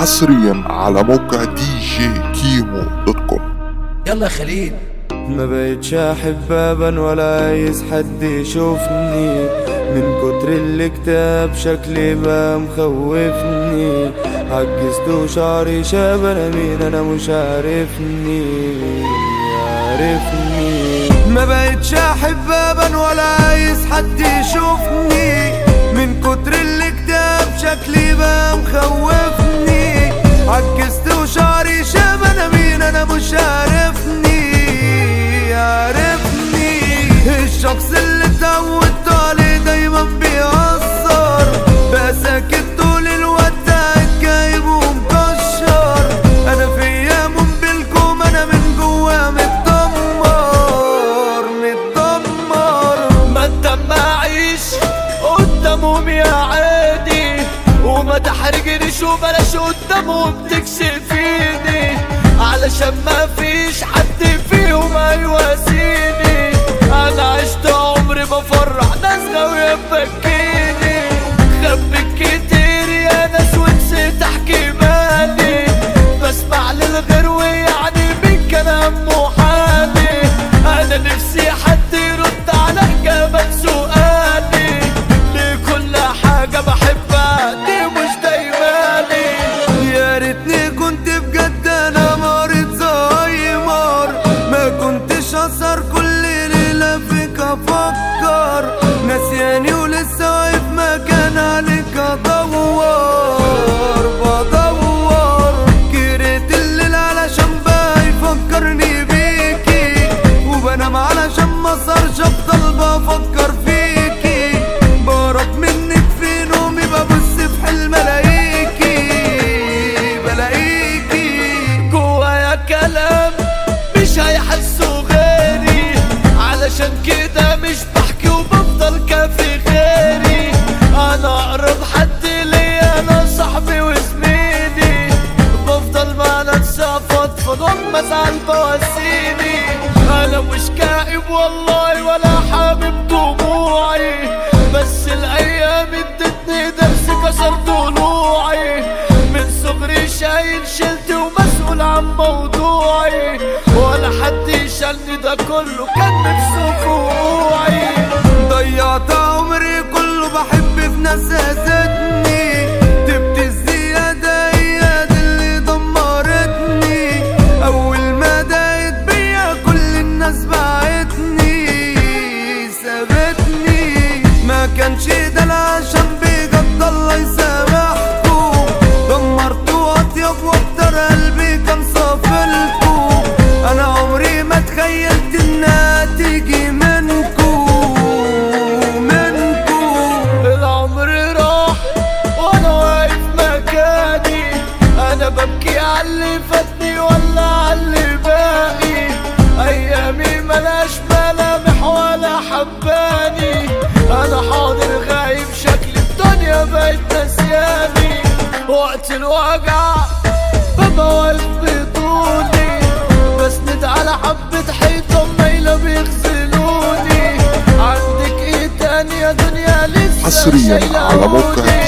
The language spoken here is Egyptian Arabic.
حصريا على موقع دي جي كيمو دوت كوم يلا يا خليل ما بقتش احب ابا ولا عايز حد يشوفني من كتر الاكتئاب شكلي بقى مخوفني عجزت وشعري شاب انا مين انا مش عارفني عارفني ما بقتش احب ابا ولا عايز حد يشوفني من كتر الاكتئاب شكلي بقى مخوفني عجزت وشعري شاب انا مين انا مش عارفني عارفني الشخص اللي اتعودت عليه دايما بيأثر بقى ساكت طول الوقت قاعد جايب ومكشر انا في ايام بالكم انا من جوا متدمر متدمر ما تدمعيش قدامهم يا عادي وما تحرجنيش وبلاش قدامهم تكشفيني علشان ما فيش حد فيهم هيواسيني انا عشت عمري بفرح ناس غاوية تبكيني خبيت كتير يا ناس ونسيت احكي مالي بسمع للغير ويعني من كلام محالي انا نفسي حد يرد على اجابة سؤالي ليه كل حاجة بحبها دي مش دايماني يا ريتني كنت بجد انا مريض زهايمر ما كنتش اسهر كل ليله فيك افكر نسياني ولسه واقف مكان عليك ادور بدور جريت الليل علشان بقى يفكرني بيكي وبنام علشان ما صارش افضل بفكر فيكي بهرب منك في نومي ببص في حلم الاقيكي بلاقيكي جوايا كلام مش هيحسوا غيري علشان كده مش بحكي وبفضل كافي غيري انا اقرب حد ليا انا صاحبي وزميلي بفضل مع نفسي افضفض واما ازعل بواسيني انا مش كائب والله ولا حابب دموعي بس الايام ادتني درس كسر ضلوعي من صغري شايل شلتي ومسؤول عن موضوعي ولا حد يشالني ده كله كان نفسه في وقوعي ضيعت عمري كله بحب في ناس اذتني تبت الزيادة هي دي اللي دمرتني اول ما دقت بيا كل الناس بعتني سابتني ما كانش ده العشان بجد الله يسامحكم دمرتوا اطيب واكتر قلبي كان صافلكم انا عمري ما تخيلت انها تيجي منكم منكم العمر راح وانا واقف مكاني انا ببكي على اللي فاتني ولا على اللي باقي ايامي ملاش ملامح ولا حباني انا حاضر غايب شكل الدنيا بقت نسياني وقت الوجع بابا واقف بطولي بسند على حبة حيطة مايلة بيغسلوني عندك ايه تاني يا دنيا لسه حصرياً على موقع شايلهوني